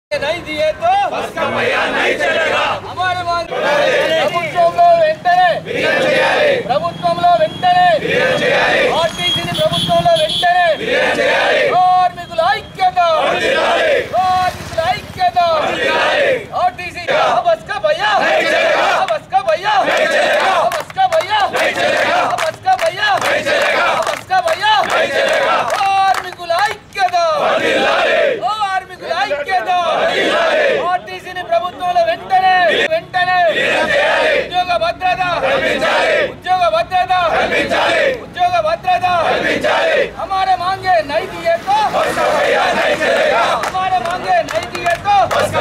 नहीं दिए तो हमारे मांग ప్రభుత్వంలో వెంటనే ప్రభుత్వంలో వెంటనే ఆర్టీసీని ప్రభుత్వంలో వెంటనే కార్మికుల ఐక్యత కార్మికుల ఐక్యత ఆర్టీసీ బస్ కా భయ్యా బస్ కా భయ్యా బస్ కా భయ్యా బస్ కా భయ్యా బస్ కా భయ్యా కార్మికుల ఐక్యత కార్మికుల ఐక్యత ఆర్టీసీని ప్రభుత్వంలో వెంటనే వెంటనే ఉద్యోగ భద్రత ఉద్యోగ భద్రత ఉద్యోగ భద్రత हमारे मांगे नहीं दिए तो हमारे मांगे नहीं दिए तो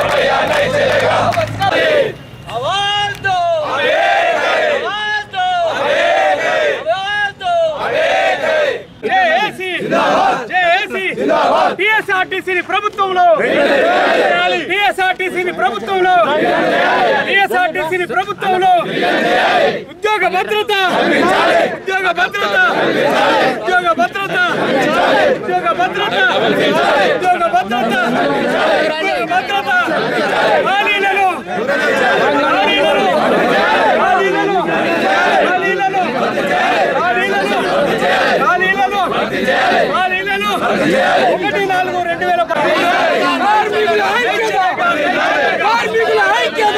आवाज दो आवाज दो आवाज दो జేఏసీ జేఏసీ టీఎస్ఆర్టీసీని ప్రభుత్వంలో టీఎస్ఆర్టీసీని ప్రభుత్వంలో టీఎస్ఆర్టీసీని ప్రభుత్వంలో ఉద్యోగ భద్రత ఉద్యోగ భద్రత ఉద్యోగ భద్రత ఉద్యోగ భద్రత ఉద్యోగ భద్రత ఉద్యోగ భద్రత ఖాళీలను ఖాళీలను ఖాళీలను ఖాళీలను ఖాళీలను ఖాళీలను ఖాళీలను ఒకటి నాలుగు రెండు వేల కార్మికుల ఐక్యత కార్మికుల ఐక్యత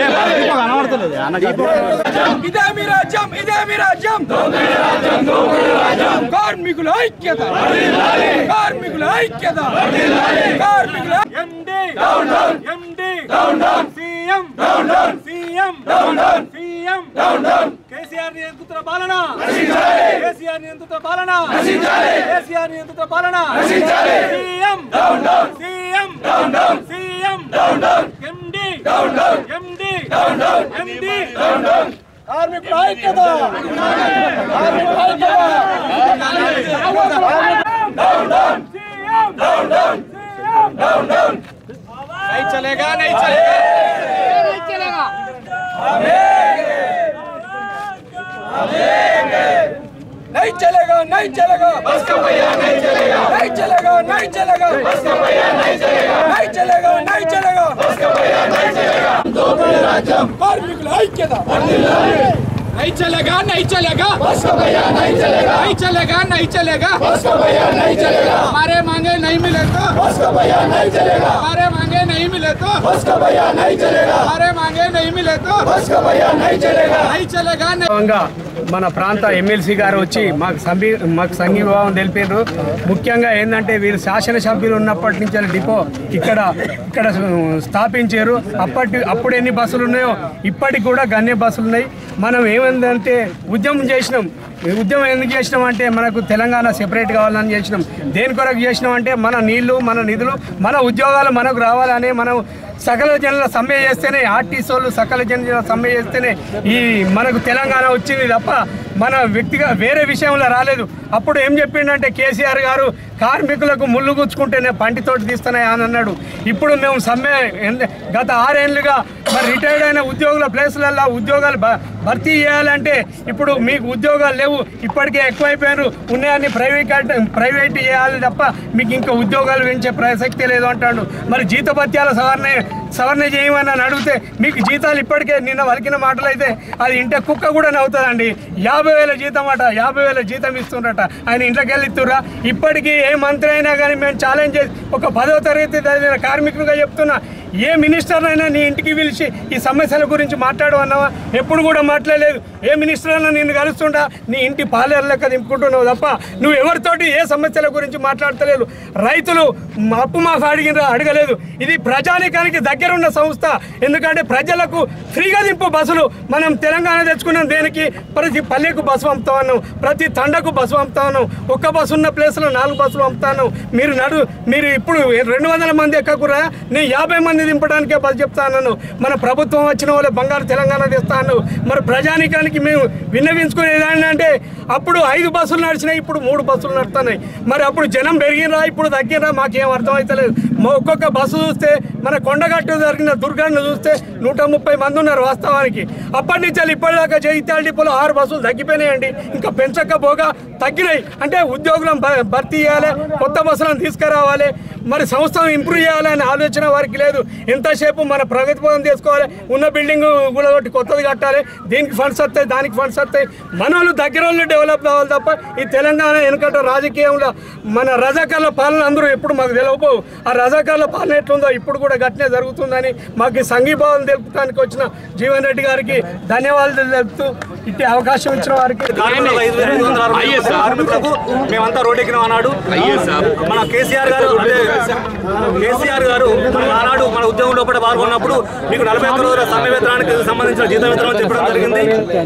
ఇదే మీ రాజ్యం ఇదే మీ రాజ్యం కార్మికుల ఐక్యత కార్మికుల ఐక్యత కార్మికుల MD MD CM CM CM KCR నియంత్రిత పాలన కేసీఆర్ నియంత్రిత పాలన కేసీఆర్ నియంత్రిత పాలన CM CM CM MD MD MD కార్మికుల ఐక్యత కార్మికుల ఐక్యత नहीं चलेगा नहीं चलेगा नहीं चलेगा नहीं चलेगा नहीं चलेगा बस का भैया नहीं चलेगा नहीं चलेगा नहीं चलेगा बस का भैया नहीं चलेगा नहीं चलेगा नहीं चलेगा बस का भैया नहीं चलेगा दो राज्यम కార్మికుల ఐక్యత नहीं चलेगा नहीं चलेगा बस का भैया नहीं चलेगा नहीं चलेगा नहीं चलेगा बस का भैया नहीं चलेगा हमारे मांगे नहीं मिले तो बस का भैया नहीं चलेगा हमारे मांगे नहीं मिले तो बस का भैया नहीं चलेगा हमारे मांगे नहीं मिले तो बस का भैया नहीं चलेगा नहीं चलेगा नहीं సందర్భంగా మన ప్రాంత ఎమ్మెల్సీ గారు వచ్చి మాకు సంబీ మాకు సంఘీభావం తెలిపారు ముఖ్యంగా ఏంటంటే వీరు శాసనసభ్యులు ఉన్నప్పటి నుంచి డిపో ఇక్కడ ఇక్కడ స్థాపించారు అప్పటి అప్పుడు ఎన్ని బస్సులు ఉన్నాయో ఇప్పటికి కూడా గన్నే బస్సులు ఉన్నాయి మనం ఏమైందంటే ఉద్యమం చేసినాం ఈ ఉద్యమం ఎందుకు చేసినాం అంటే మనకు తెలంగాణ సెపరేట్ కావాలని చేసినాం దేని కొరకు చేసినాం అంటే మన నీళ్లు మన నిధులు మన ఉద్యోగాలు మనకు రావాలని మనం సకల జనుల సమ్మె చేస్తేనే ఆర్టీసీ వాళ్ళు సకల జనుల సమ్మె చేస్తేనే ఈ మనకు తెలంగాణ వచ్చింది తప్ప మన వ్యక్తిగా వేరే విషయంలో రాలేదు అప్పుడు ఏం చెప్పిండంటే కేసీఆర్ గారు కార్మికులకు ముళ్ళు గుచ్చుకుంటేనే పంటితోటి తీస్తున్నాయి అని అన్నాడు ఇప్పుడు మేము సమ్మె ఎంద- గత ఆరేళ్లుగా మరి రిటైర్డ్ అయిన ఉద్యోగుల ప్లేసులలో ఉద్యోగాలు భ- భర్తీ చేయాలంటే ఇప్పుడు మీకు ఉద్యోగాలు లేవు ఇప్పటికే ఎక్కువైపోయారు ఉన్నాయని ప్రైవేట్ ప్రైవేట్ చేయాలి తప్ప మీకు ఇంకా ఉద్యోగాలు పెంచే ప్రసక్తి లేదు అంటాడు మరి జీతభత్యాల సవరణ సవరణ చేయమని అని అడిగితే మీకు జీతాలు ఇప్పటికే నిన్న వలికిన మాటలు అయితే అది ఇంట కుక్క కూడా నవ్వుతుందండి యాభై వేల జీతం అట యాభై వేల జీతం ఇస్తుండట ఆయన ఇంట్లోకి వెళ్ళి ఇస్తుర్రా ఇప్పటికీ ఏ మంత్రి అయినా కానీ మేము ఛాలెంజ్ చేసి ఒక పదో తరగతి చదివిన కార్మికులుగా చెప్తున్నా ఏ మినిస్టర్ అయినా నీ ఇంటికి పిలిచి ఈ సమస్యల గురించి మాట్లాడు అన్నావా ఎప్పుడు కూడా మాట్లాడలేదు ఏ మినిస్టర్ అయినా నిన్ను కలుస్తుంటా నీ ఇంటి పాలేరు లెక్క దింపుకుంటున్నావు తప్ప నువ్వు ఎవరితోటి ఏ సమస్యల గురించి మాట్లాడతలేదు రైతులు మా అప్పు మాఫీ అడిగిన అడగలేదు ఇది ప్రజానికానికి దగ్గరున్న సంస్థ ఎందుకంటే ప్రజలకు ఫ్రీగా దింపు బస్సులు మనం తెలంగాణ తెచ్చుకున్నాం దేనికి ప్రతి పల్లెకు బస్సు పంపుతా ఉన్నాం ప్రతి తండకు బస్సు పంపుతా ఉన్నాం ఒక్క బస్సు ఉన్న ప్లేస్లో నాలుగు బస్సులు పంపుతాను మీరు నడు మీరు ఇప్పుడు రెండు వందల మంది ఎక్కకురా నేను యాభై మంది దింపడానికే బస్సు చెప్తాను మన ప్రభుత్వం వచ్చిన వాళ్ళే బంగారు తెలంగాణ తెస్తాను మరి ప్రజానికానికి మేము విన్నవించుకునేది ఏంటంటే అప్పుడు ఐదు బస్సులు నడిచినాయి ఇప్పుడు మూడు బస్సులు నడుస్తున్నాయి మరి అప్పుడు జనం పెరిగినరా ఇప్పుడు తగ్గినరా మాకేం అర్థం అవుతలేదు మా ఒక్కొక్క బస్సు చూస్తే మన కొండగట్టు జరిగిన దుర్ఘటన చూస్తే నూట ముప్పై మంది ఉన్నారు వాస్తవానికి అప్పటి నుంచి వెళ్ళి ఇప్పటిదాకా జగిత్యాల డిపోలో ఆరు బస్సులు తగ్గిపోయినాయండి ఇంకా పెంచకపోగా తగ్గినాయి అంటే ఉద్యోగులను భ- భర్తీ చేయాలి కొత్త బస్సులను తీసుకురావాలి మరి సంస్థను ఇంప్రూవ్ చేయాలనే ఆలోచన వారికి లేదు ఎంతసేపు మన ప్రగతి పదం చేసుకోవాలి ఉన్న బిల్డింగ్ కూడా ఒకటి కొత్తది కట్టాలి దీనికి ఫండ్స్ వస్తాయి దానికి ఫండ్స్ వస్తాయి మన వాళ్ళు దగ్గర వాళ్ళు డెవలప్ అవ్వాలి తప్ప ఈ తెలంగాణ వెనుకట రాజకీయంలో మన రజాకార్ల పాలన అందరూ ఎప్పుడు మాకు తెలియకపోవు ఆ రజాకార్ల పాలన ఎట్లుందో ఇప్పుడు కూడా గట్నే జరుగుతుందని మాకు ఈ సంఘీభావం తెలుపడానికి వచ్చిన జీవన్ రెడ్డి గారికి ధన్యవాదాలు తెలుపుతూ ఇట్టి అవకాశం ఇచ్చిన వారికి కార్మికులకు ఐదు వేల ఐదు వందల అరవై ఒక్క కార్మికులకు మేమంతా రోడ్డెక్కినాం అన్నాడు మన కేసీఆర్ గారు అంటే కేసీఆర్ గారు మన ఆనాడు మన ఉద్యోగం లోపల పాల్గొన్నప్పుడు మీకు నలభై ఒక్క రోజుల సమ్మె వేతనానికి సంబంధించిన జీత వేతనం చెప్పడం జరిగింది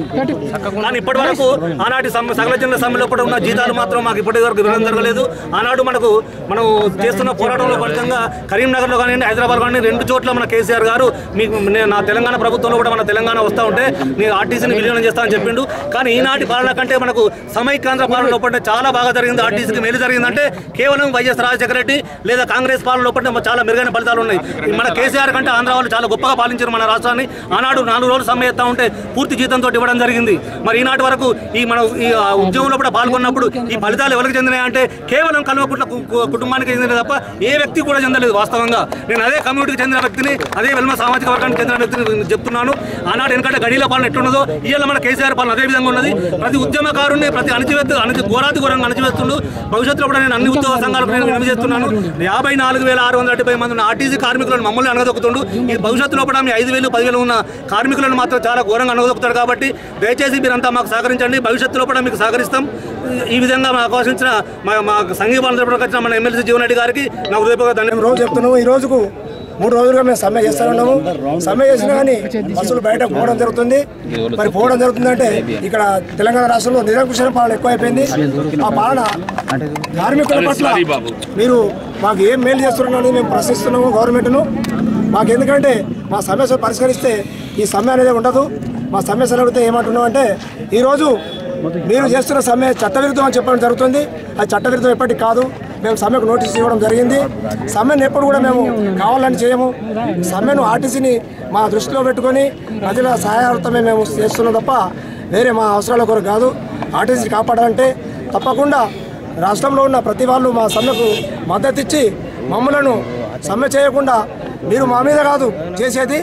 కానీ ఇప్పటి వరకు ఆనాటి సమ్మె సకల జనుల సమ్మె లోపల ఉన్న జీతాలు మాత్రం మాకు ఇప్పటి వరకు ఇవ్వడం జరగలేదు ఆనాడు మనకు మనం చేస్తున్న పోరాటంలో ఫలితంగా కరీంనగర్లో కానీ హైదరాబాద్ కానీ రెండు చోట్ల మన కేసీఆర్ గారు మీకు నేను నా తెలంగాణ ప్రభుత్వంలో కూడా మన తెలంగాణ వస్తూ ఉంటే నేను ఆర్టీసీని విలీనం చేస్తానని చెప్పిండు కానీ ఈనాటి పాలన కంటే మనకు సమైక్యాంధ్ర పాలన లోపల చాలా బాగా జరిగింది ఆర్టీసీకి మేలు జరిగిందంటే కేవలం వైఎస్ రాజశేఖర రెడ్డి లేదా కాంగ్రెస్ పాలన లోపల చాలా మెరుగైన ఫలితాలు ఉన్నాయి మన కేసీఆర్ కంటే ఆంధ్ర వాళ్ళు చాలా గొప్పగా పాలించారు మన రాష్ట్రాన్ని ఆనాడు నాలుగు రోజులు సమ్మె ఎత్తా ఉంటే పూర్తి జీతంతో ఇవ్వడం జరిగింది మరి ఈనాటి వరకు ఈ మన ఈ ఆ, ఉద్యమంలో కూడా పాల్గొన్నప్పుడు ఈ ఫలితాలు ఎవరికి చెందినాయంటే కేవలం కల్వకుట్ల కు- కు- కుటుంబానికి చెందిన తప్ప ఏ వ్యక్తి కూడా చెందలేదు వాస్తవంగా నేను అదే కమ్యూనిటీకి చెందిన వ్యక్తిని అదే వెల్మ సామాజిక వర్గానికి చెందిన వ్యక్తిని నేను చెప్తున్నాను ఆనాడు ఎందుకంటే గడిల పాలన ఎట్లున్నదో ఇవాళ మన కేసీఆర్ పాలన అదే విధంగా ఉన్నది ప్రతి ఉద్యమకారుని ప్రతి అణచివేత్తు అణచి ఘోరాతి ఘోరంగా అణచివేస్తుండు భవిష్యత్తులో కూడా నేను అన్ని ఉద్యోగ సంఘాలకు నేను వినతి చేస్తున్నాను యాభై నాలుగు వేల ఆరు వందల డెబ్బై మంది ఉన్న ఆర్టీసీ కార్మికులను మమ్మల్ని అనగదొక్కుతుండు ఈ భవిష్యత్తులో కూడా మీ ఐదు వేలు పదివేలు ఉన్న కార్మికులను మాత్రం చాలా ఘోరంగా అనగదొక్కుతాడు కాబట్టి దయచేసి మీరంతా మాకు సహకరించండి భవిష్యత్తులో కూడా మీకు సహకరిస్తాం ఈ విధంగా మాకు అవకాశించిన మా మా సంఘీభావం జరపడానికి వచ్చిన మన ఎమ్మెల్సీ జీవన్ రెడ్డి గారికి నా హృదయపూర్వక ధన్యవాదాలు రోజు చెప్తున్నాము ఈ రోజుకు మూడు రోజులుగా మేము సమ్మె చేస్తూ ఉన్నాము సమ్మె చేసినా కానీ బస్సులు బయట పోవడం జరుగుతుంది మరి పోవడం జరుగుతుందంటే ఇక్కడ తెలంగాణ రాష్ట్రంలో నిరంకుశ పాలన ఎక్కువైపోయింది ఆ పాలన కార్మికుల పట్ల మీరు మాకు ఏం మేలు చేస్తున్నారని మేము ప్రశ్నిస్తున్నాము గవర్నమెంట్ను మాకు ఎందుకంటే మా సమస్య పరిష్కరిస్తే ఈ సమ్మె అనేది ఉండదు మా సమస్యలు అడిగితే ఏమంటున్నాం అంటే ఈరోజు మీరు చేస్తున్న సమ్మె చట్టవిరుద్ధం అని చెప్పడం జరుగుతుంది అది చట్టవిరుద్ధం ఎప్పటికి కాదు మేము సమ్మెకు నోటీస్ ఇవ్వడం జరిగింది సమ్మెను ఎప్పుడు కూడా మేము కావాలని చేయము సమ్మెను ఆర్టీసీని మా దృష్టిలో పెట్టుకొని ప్రజల సహాయార్థమే మేము చేస్తున్నాం తప్ప వేరే మా అవసరాల కొరకు కాదు ఆర్టీసీ కాపాడాలంటే తప్పకుండా రాష్ట్రంలో ఉన్న ప్రతి వాళ్ళు మా సమ్మెకు మద్దతు ఇచ్చి మమ్మలను సమ్మె చేయకుండా మీరు మా మీద కాదు చేసేది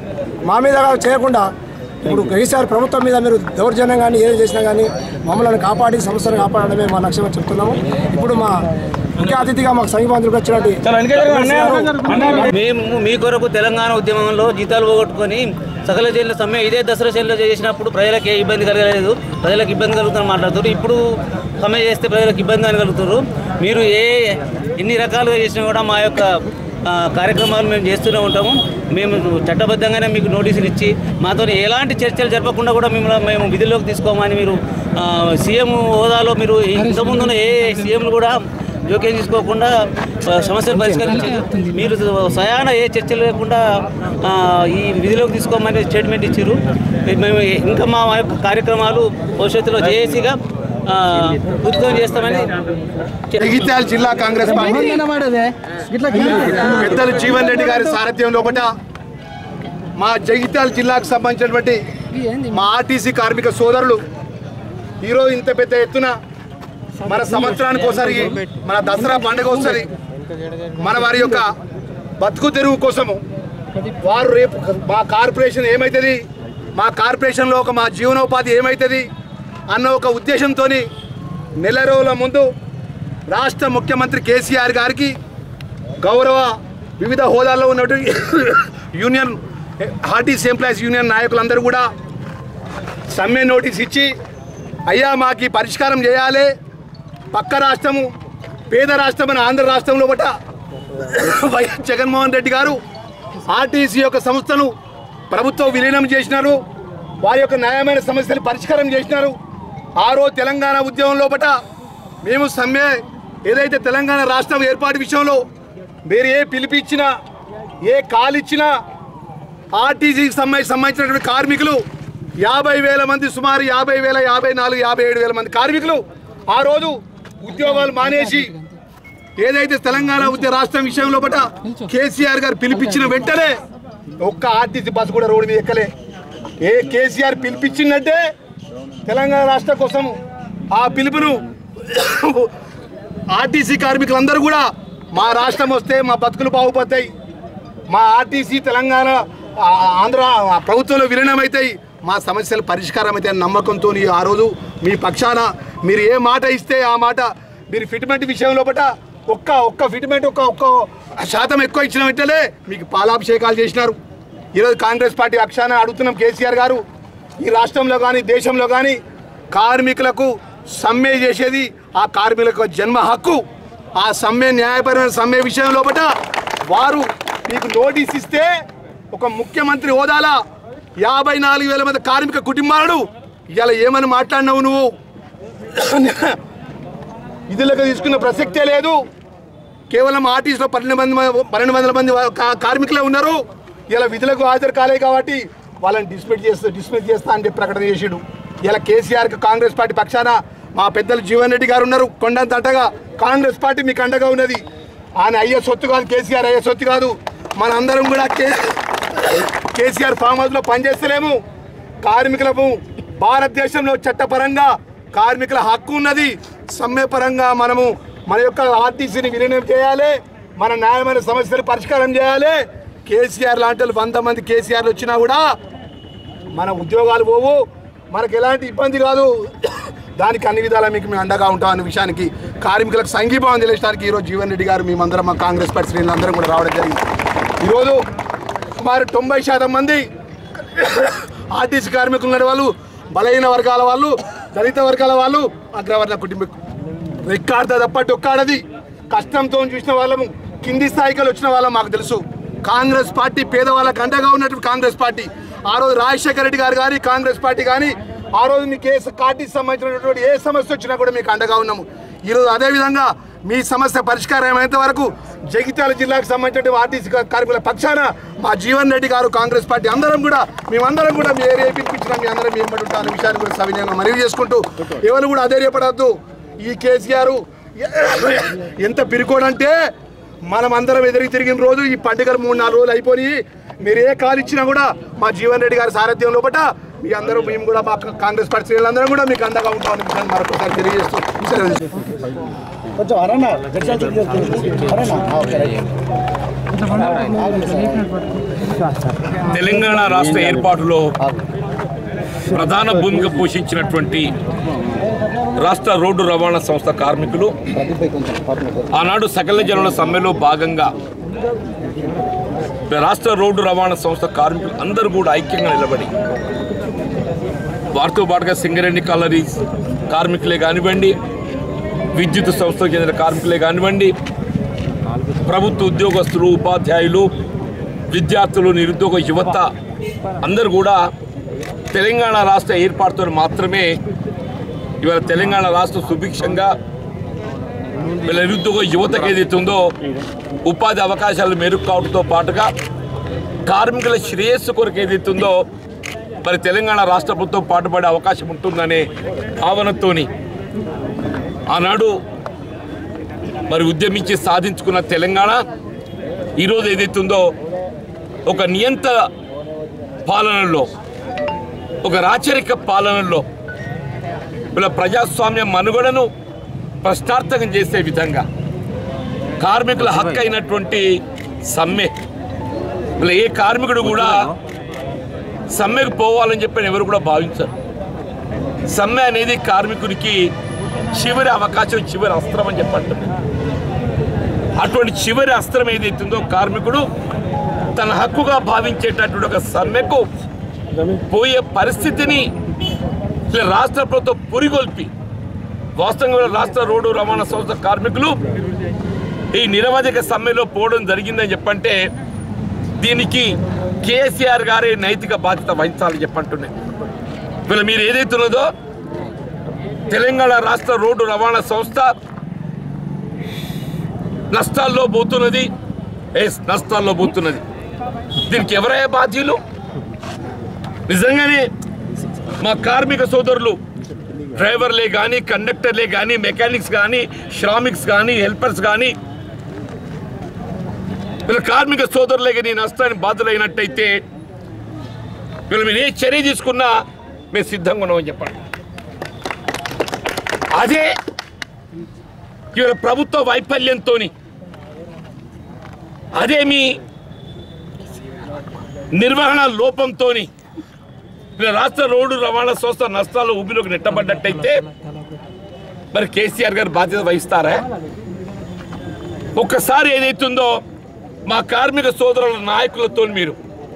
మా మీద కాదు చేయకుండా ఇప్పుడు కేసీఆర్ ప్రభుత్వం మీద మీరు దౌర్జన్యం కానీ ఏది చేసినా కానీ మమ్మల్ని కాపాడి సంస్థను కాపాడడమే మా లక్ష్యం అని చెప్తున్నాము ఇప్పుడు మా ముఖ్య అతిథిగా మాకు సంఘీభావంతులకు వచ్చినట్టు మేము మీ కొరకు తెలంగాణ ఉద్యమంలో జీతాలు పోగొట్టుకొని సకల జైలు సమ్మె ఇదే దసరా జైల్లో చేసినప్పుడు ప్రజలకు ఏ ఇబ్బంది కలగలేదు ప్రజలకు ఇబ్బంది కలుగుతుందని మాట్లాడుతారు ఇప్పుడు సమ్మె చేస్తే ప్రజలకు ఇబ్బంది అని కలుగుతారు మీరు ఏ ఎన్ని రకాలుగా చేసినా కూడా మా యొక్క ఆ, కార్యక్రమాలు మేము చేస్తూనే ఉంటాము మేము చట్టబద్ధంగానే మీకు నోటీసులు ఇచ్చి మాతో ఎలాంటి చర్చలు జరపకుండా కూడా మిమ్మల్ని మేము విధుల్లోకి తీసుకోమని మీరు ఆ, సీఎం హోదాలో మీరు ఇంతకుముందున్న ఏ సీఎంలు కూడా జోక్యం తీసుకోకుండా ఆ, సమస్యలు పరిష్కరించారు మీరు సయాన ఏ చర్చలు లేకుండా ఆ, ఈ విధిలోకి తీసుకోమని స్టేట్మెంట్ ఇచ్చారు మేము ఇంకా మా యొక్క కార్యక్రమాలు భవిష్యత్తులో జేఏసీగా ఉద్యోగం చేస్తామని చెప్- జగిత్యాల జిల్లా కాంగ్రెస్ పార్టీ పెద్దలు జీవన్ రెడ్డి గారి సారథ్యం లోపల మా జగిత్యాల జిల్లాకు సంబంధించినటువంటి మా ఆర్టీసీ కార్మిక సోదరులు ఈరోజు ఇంత పెద్ద ఎత్తున మన సంవత్సరానికి ఒకసారి మన దసరా పండుగ వస్తుంది మన వారి యొక్క బతుకు తెరువు కోసము వారు రేపు మా కార్పొరేషన్ ఏమవుతుంది మా కార్పొరేషన్లో ఒక మా జీవనోపాధి ఏమవుతుంది అన్న ఒక ఉద్దేశంతో నెల రోజుల ముందు రాష్ట్ర ముఖ్యమంత్రి కేసీఆర్ గారికి గౌరవ వివిధ హోదాల్లో ఉన్నటువంటి యూనియన్ ఆర్టీసీ ఎంప్లాయీస్ యూనియన్ నాయకులందరూ కూడా సమ్మె నోటీస్ ఇచ్చి అయ్యా మాకు ఈ పరిష్కారం చేయాలి పక్క రాష్ట్రము పేద రాష్ట్రం అని ఆంధ్ర రాష్ట్రంలో బట వైఎస్ జగన్మోహన్ రెడ్డి గారు ఆర్టీసీ యొక్క సంస్థను ప్రభుత్వం విలీనం చేసినారు వారి యొక్క న్యాయమైన సమస్యలు పరిష్కారం చేసినారు ఆ రోజు తెలంగాణ ఉద్యమం లోపట మేము సమ్మె ఏదైతే తెలంగాణ రాష్ట్రం ఏర్పాటు విషయంలో మీరు ఏ పిలిపిచ్చినా ఏ కాలిచ్చినా ఆర్టీసీకి సంబంధించి సంబంధించినటువంటి కార్మికులు యాభై వేల మంది సుమారు యాభై వేల యాభై నాలుగు యాభై ఏడు వేల మంది కార్మికులు ఆ రోజు ఉద్యోగాలు మానేసి ఏదైతే తెలంగాణ ఉద్య రాష్ట్రం విషయంలో పట కేసీఆర్ గారు పిలిపించిన వెంటనే ఒక్క ఆర్టీసీ బస్సు కూడా రోడ్డు మీద ఎక్కలే ఏ కేసీఆర్ పిలిపించిందంటే తెలంగాణ రాష్ట్రం కోసం ఆ పిలుపును ఆర్టీసీ కార్మికులందరూ కూడా మా రాష్ట్రం వస్తే మా బతుకులు బాగుపడతాయి మా ఆర్టీసీ తెలంగాణ ఆ, ఆంధ్ర ఆ, ప్రభుత్వంలో విలీనం అవుతాయి మా సమస్యలు పరిష్కారం అయితే నమ్మకంతో ఆ రోజు మీ పక్షాన మీరు ఏ మాట ఇస్తే ఆ మాట మీరు ఫిట్మెంట్ విషయం లోపల ఒక్క ఒక్క ఫిట్మెంట్ ఒక్క ఒక్క శాతం ఎక్కువ ఇచ్చిన వెంటనే మీకు పాలాభిషేకాలు చేసినారు ఈరోజు కాంగ్రెస్ పార్టీ పక్షాన అడుగుతున్నాం కేసీఆర్ గారు ఈ రాష్ట్రంలో కానీ దేశంలో కానీ కార్మికులకు సమ్మె చేసేది ఆ కార్మికులకు జన్మ హక్కు ఆ సమ్మె న్యాయపరమైన సమ్మె విషయం లోపల వారు మీకు నోటీస్ ఇస్తే ఒక ముఖ్యమంత్రి హోదాలా యాభై నాలుగు వేల మంది కార్మిక కుటుంబాలను ఇలా ఏమని మాట్లాడినావు నువ్వు విధులకు తీసుకున్న ప్రసక్తే లేదు కేవలం ఆర్టీసీలో పన్నెండు మంది పన్నెండు వందల మంది కా- కార్మికులే ఉన్నారు ఇలా విధులకు హాజరు కాలేదు కాబట్టి వాళ్ళని డిస్మిస్ చేస్తా డిస్మిస్ చేస్తా అని చెప్పి ప్రకటన చేసాడు ఇలా కేసీఆర్కి కాంగ్రెస్ పార్టీ పక్షాన మా పెద్దలు జీవన్ రెడ్డి గారు ఉన్నారు కొండంత అంటగా కాంగ్రెస్ పార్టీ మీకు అండగా ఉన్నది ఆయన అయ్యే సొత్తు కాదు కేసీఆర్ అయ్యే సొత్తు కాదు మనందరం కూడా కే కేసీఆర్ ఫామ్ హౌస్లో పనిచేస్తలేము కార్మికులకు భారతదేశంలో చట్టపరంగా కార్మికుల హక్కు ఉన్నది సమ్మె పరంగా మనము మన యొక్క ఆర్టీసీని విలీనం చేయాలి మన న్యాయమైన సమస్యలు పరిష్కారం చేయాలి కేసీఆర్ లాంటి వాళ్ళు వంద మంది కేసీఆర్లు వచ్చినా కూడా మన ఉద్యోగాలు పోవు మనకు ఎలాంటి ఇబ్బంది కాదు దానికి అన్ని విధాలా మీకు మేము అండగా ఉంటాం అనే విషయానికి కార్మికులకు సంఘీభావం తెలియడానికి ఈరోజు జీవన్ రెడ్డి గారు మేమందరం మా కాంగ్రెస్ పార్టీ శ్రేణులందరం కూడా రావడం జరిగింది ఈరోజు సుమారు తొంభై శాతం మంది ఆర్టీసీ కార్మికులు ఉన్న వాళ్ళు బలహీన వర్గాల వాళ్ళు దళిత వర్గాల వాళ్ళు అగ్రవర్ణ కుటుంబం రెక్కాడతా తప్ప డొక్కాడది కష్టంతో చూసిన వాళ్ళము కింది స్థాయికి వచ్చిన వాళ్ళం మాకు తెలుసు కాంగ్రెస్ పార్టీ పేదవాళ్ళకు అండగా ఉన్నటువంటి కాంగ్రెస్ పార్టీ ఆ రోజు రాజశేఖర రెడ్డి గారు కానీ కాంగ్రెస్ పార్టీ కానీ ఆ రోజు మీకు ఏ పార్టీకి సంబంధించినటువంటి ఏ సమస్య వచ్చినా కూడా మీకు అండగా ఉన్నాము ఈరోజు అదేవిధంగా మీ సమస్య పరిష్కారం అయ్యేంత వరకు జగిత్యాల జిల్లాకు సంబంధించిన ఆర్టీసీ కార్మికుల పక్షాన మా జీవన్ రెడ్డి గారు కాంగ్రెస్ పార్టీ అందరం కూడా మేమందరం కూడా మీ ఏరియా పిలిపించిన మీ అందరం మేము పడి ఉంటాం అనే విషయాన్ని కూడా సవినయంగా మనవి చేసుకుంటూ ఎవరు కూడా అధైర్యపడద్దు ఈ కేసీఆర్ ఎంత పిరుకోడంటే మనం అందరం ఎదురికి తిరిగిన రోజు ఈ పండుగలు మూడు నాలుగు రోజులు అయిపోయి మీరు ఏ కాలు ఇచ్చినా కూడా మా జీవన్ రెడ్డి గారి సారథ్యం లోపల మీ అందరూ మేము కూడా మా కాంగ్రెస్ పార్టీ శ్రేణులందరం కూడా మీకు అండగా ఉంటామని విషయాన్ని మరొకసారి తెలియజేస్తూ సెలవు తీసుకుంటున్నాను. కొంచెం అరన్నా అరన్నా ఓకే రైట్ తెలంగాణ రాష్ట్ర ఏర్పాటులో ప్రధాన భూమిక పోషించినటువంటి రాష్ట్ర రోడ్డు రవాణా సంస్థ కార్మికులు ఆనాడు సకల జనుల సమ్మెలో భాగంగా రాష్ట్ర రోడ్డు రవాణా సంస్థ కార్మికులు అందరూ కూడా ఐక్యంగా నిలబడి వారితో పాటుగా సింగరేణి కాలరీస్ కార్మికులే కానివ్వండి విద్యుత్ సంస్థకు చెందిన కార్మికులే కానివ్వండి ప్రభుత్వ ఉద్యోగస్తులు ఉపాధ్యాయులు విద్యార్థులు నిరుద్యోగ యువత అందరూ కూడా తెలంగాణ రాష్ట్ర ఏర్పాటుతో మాత్రమే ఇవాళ తెలంగాణ రాష్ట్రం సుభిక్షంగా వీళ్ళ నిరుద్యోగ యువతకు ఏదైతే ఉందో ఉపాధి అవకాశాలు మెరుగు కావడంతో పాటుగా కార్మికుల శ్రేయస్సు కొరకు ఏదైతే ఉందో మరి తెలంగాణ రాష్ట్ర ప్రభుత్వం పాటుపడే అవకాశం ఉంటుందనే భావనతోని ఆనాడు మరి ఉద్యమించి సాధించుకున్న తెలంగాణ ఈరోజు ఏదైతే ఉందో ఒక నియంత పాలనలో ఒక రాచరిక పాలనలో వీళ్ళ ప్రజాస్వామ్య మనుగడను ప్రశ్నార్థకం చేసే విధంగా కార్మికుల హక్కు అయినటువంటి సమ్మె వీళ్ళ ఏ కార్మికుడు కూడా సమ్మెకు పోవాలని చెప్పి ఎవరు కూడా భావించరు సమ్మె అనేది కార్మికునికి చివరి అవకాశం చివరి అస్త్రం అని చెప్పండి అటువంటి చివరి అస్త్రం ఏదైతుందో కార్మికుడు తన హక్కుగా భావించేటటువంటి ఒక సమ్మెకు పోయే పరిస్థితిని ఇలా రాష్ట్ర ప్రభుత్వం పురిగొల్పి వాస్తవంగా రాష్ట్ర రోడ్డు రవాణా సంస్థ కార్మికులు ఈ నిరవధిక సమ్మెలో పోవడం జరిగిందని చెప్పంటే దీనికి కేసీఆర్ గారే నైతిక బాధ్యత వహించాలని చెప్పంటున్నాయి వీళ్ళు మీరు ఏదైతే ఉన్నదో తెలంగాణ రాష్ట్ర రోడ్డు రవాణా సంస్థ నష్టాల్లో పోతున్నది ఎస్ నష్టాల్లో పోతున్నది దీనికి ఎవరయ్యా బాధ్యులు నిజంగానే మా కార్మిక సోదరులు డ్రైవర్లే కానీ కండక్టర్లే కానీ మెకానిక్స్ కానీ శ్రామిక్స్ కానీ హెల్పర్స్ కానీ వీళ్ళ కార్మిక సోదరులే కానీ నష్టాన్ని బాధలైనట్టయితే వీళ్ళు మీరు ఏ చర్య తీసుకున్నా మేము సిద్ధంగా ఉన్నామని చెప్పండి అదే ఇవాళ ప్రభుత్వ వైఫల్యంతో అదేమి నిర్వహణ లోపంతోని ఇలా రాష్ట్ర రోడ్డు రవాణా సంస్థ నష్టాలు ఊబిలోకి నెట్టబడ్డట్టయితే మరి కేసీఆర్ గారు బాధ్యత వహిస్తారా ఒక్కసారి ఏదైతుందో మా కార్మిక సోదరుల నాయకులతో మీరు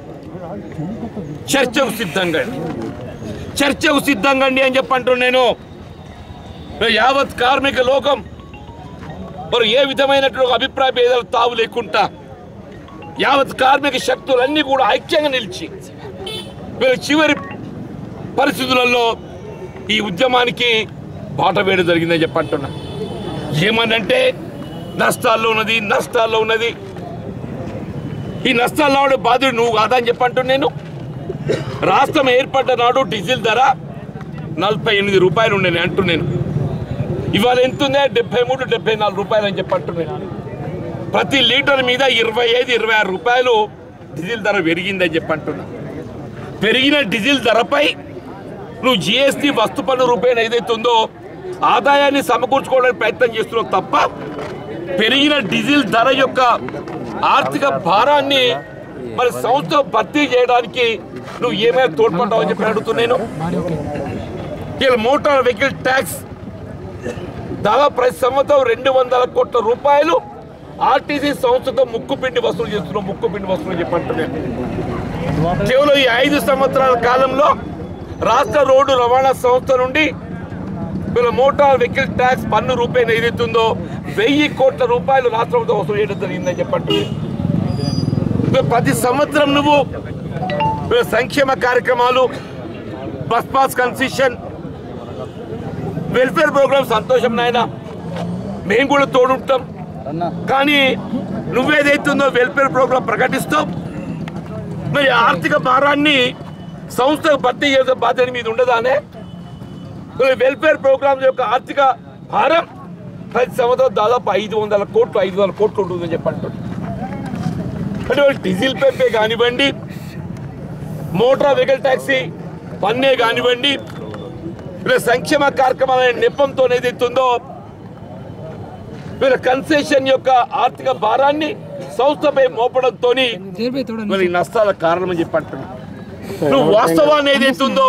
చర్చకు సిద్ధంగా అండి. చర్చకు సిద్ధంగా అండి అని చెప్పంటున్నాను నేను యావత్ కార్మిక లోకం మరి ఏ విధమైనటువంటి అభిప్రాయ భేదాలు తావు లేకుండా యావత్ కార్మిక శక్తులన్నీ కూడా ఐక్యంగా నిలిచి వీళ్ళ చివరి పరిస్థితులలో ఈ ఉద్యమానికి బాట వేయడం జరిగిందని చెప్పంటున్నా ఏమనంటే నష్టాల్లో ఉన్నది నష్టాల్లో ఉన్నది ఈ నష్టాల్లో ఉండే బాధ్యుడు నువ్వు కాదా అని చెప్పంటున్నా నేను రాష్ట్రం ఏర్పడ్డ నాడు డీజిల్ ధర నలభై ఎనిమిది రూపాయలు ఉండే అంటూ నేను ఇవాళ ఎంత ఉందే డెబ్బై మూడు డెబ్బై నాలుగు రూపాయలు అని చెప్పంటున్నాను ప్రతి లీటర్ మీద ఇరవై ఐదు ఇరవై ఆరు రూపాయలు డీజిల్ ధర పెరిగిందని చెప్పంటున్నా పెరిగిన డీజిల్ ధరపై నువ్వు జిఎస్టీ వస్తు పన్ను రూపాయలు ఏదైతే ఉందో ఆదాయాన్ని సమకూర్చుకోవడానికి ప్రయత్నం చేస్తున్నావు తప్ప పెరిగిన డీజిల్ ధర యొక్క ఆర్థిక భారాన్ని మరి సంస్థ భర్తీ చేయడానికి నువ్వు ఏమైనా తోడ్పడ్డావు అని చెప్పి అడుగుతున్నాను ఇలా మోటార్ వెహికల్ ట్యాక్స్ దాదాపు ప్రతి సంవత్సరం రెండు వందల కోట్ల రూపాయలు ఆర్టీసీ సంస్థతో ముక్కుపిండి వసూలు చేస్తున్నాం ముక్కుపిండి వసూలు చెప్పంటున్నాను కేవలం ఈ ఐదు సంవత్సరాల కాలంలో రాష్ట్ర రోడ్డు రవాణా సంస్థ నుండి వీళ్ళ మోటార్ వెహికల్ ట్యాక్స్ పన్ను రూపాయలు ఏదైతుందో వెయ్యి కోట్ల రూపాయలు రాష్ట్రంతో వసూలు చేయడం జరిగిందని చెప్పండి ప్రతి సంవత్సరం నువ్వు వీళ్ళ సంక్షేమ కార్యక్రమాలు bus pass concession welfare program సంతోషం నాయన మేము కూడా తోడుంటాం కానీ నువ్వేదైతుందో వెల్ఫేర్ ప్రోగ్రామ్ ప్రకటిస్తావు మరి ఆర్థిక భారాన్ని సంస్థకు భర్తీ చేసే బాధ్యత మీద ఉండదానే మరి వెల్ఫేర్ ప్రోగ్రామ్ యొక్క ఆర్థిక భారం ప్రతి సంవత్సరం దాదాపు ఐదు వందల కోట్లు ఐదు వందల కోట్లు ఉంటుందని చెప్పండి అంటే వాళ్ళు డీజిల్ పెంపే కానివ్వండి మోటార్ వెహికల్ ట్యాక్సీ పన్నే కానివ్వండి వీళ్ళ సంక్షేమ కార్యక్రమాల నెపంతో ఏదైతుందో వీళ్ళ కన్సెషన్ యొక్క ఆర్థిక భారాన్ని సంస్థపై మోపడంతో వీళ్ళ నష్టాల కారణమని చెప్పి అంటున్నా నువ్వు వాస్తవాన్ని ఏదైతుందో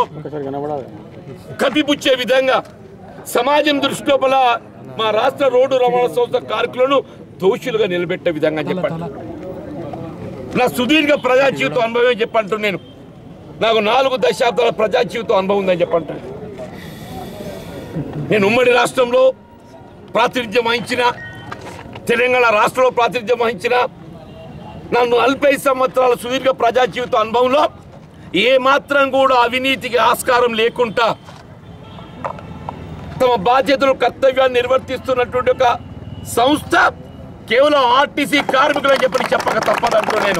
కప్పిపుచ్చే విధంగా సమాజం దృష్టి లోపల మా రాష్ట్ర రోడ్డు రవాణా సంస్థ కార్మికులను దోషులుగా నిలబెట్టే విధంగా చెప్పండి నా సుదీర్ఘ ప్రజా జీవితం అనుభవం చెప్పంటు నేను నాకు నాలుగు దశాబ్దాల ప్రజా జీవితం అనుభవం ఉందని చెప్పంటాను నేను ఉమ్మడి రాష్ట్రంలో ప్రాతినిధ్యం వహించిన తెలంగాణ రాష్ట్రంలో ప్రాతినిధ్యం వహించిన నన్ను నలభై సంవత్సరాల సుదీర్ఘ ప్రజా జీవిత అనుభవంలో ఏ మాత్రం కూడా అవినీతికి ఆస్కారం లేకుండా తమ బాధ్యతలు కర్తవ్యాన్ని నిర్వర్తిస్తున్నటువంటి ఒక సంస్థ కేవలం ఆర్టీసీ కార్మికులు అని చెప్పి చెప్పక తప్పదంటూ నేను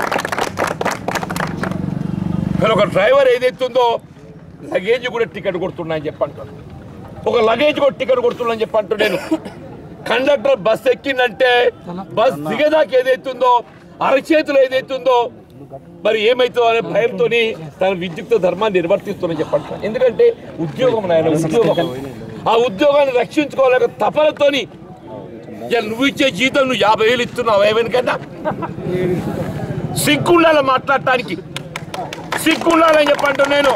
కానీ ఒక డ్రైవర్ ఏదైతుందో లగేజ్ కూడా టికెట్ కొడుతున్నా అని చెప్పంటాను ఒక లగేజ్ కూడా టికెట్ కొడుతున్నా అని చెప్పంటూ నేను కండక్టర్ బస్ ఎక్కిందంటే బస్ దిగేదాకా ఏదైతుందో అరచేతులు ఏదైతుందో మరి ఏమైతుందో అనే భయంతో తన విద్యుక్త ధర్మాన్ని నిర్వర్తిస్తున్నా చెప్పంటాను ఎందుకంటే ఉద్యోగం నాయన ఉద్యోగం ఆ ఉద్యోగాన్ని రక్షించుకోలేక తపనతోని ఇక నువ్వు ఇచ్చే జీతం నువ్వు యాభై వేలు ఇస్తున్నావు ఏమైనా సిగ్గుండాలి మాట్లాడటానికి సిగ్గుండాలని చెప్పంటూ నేను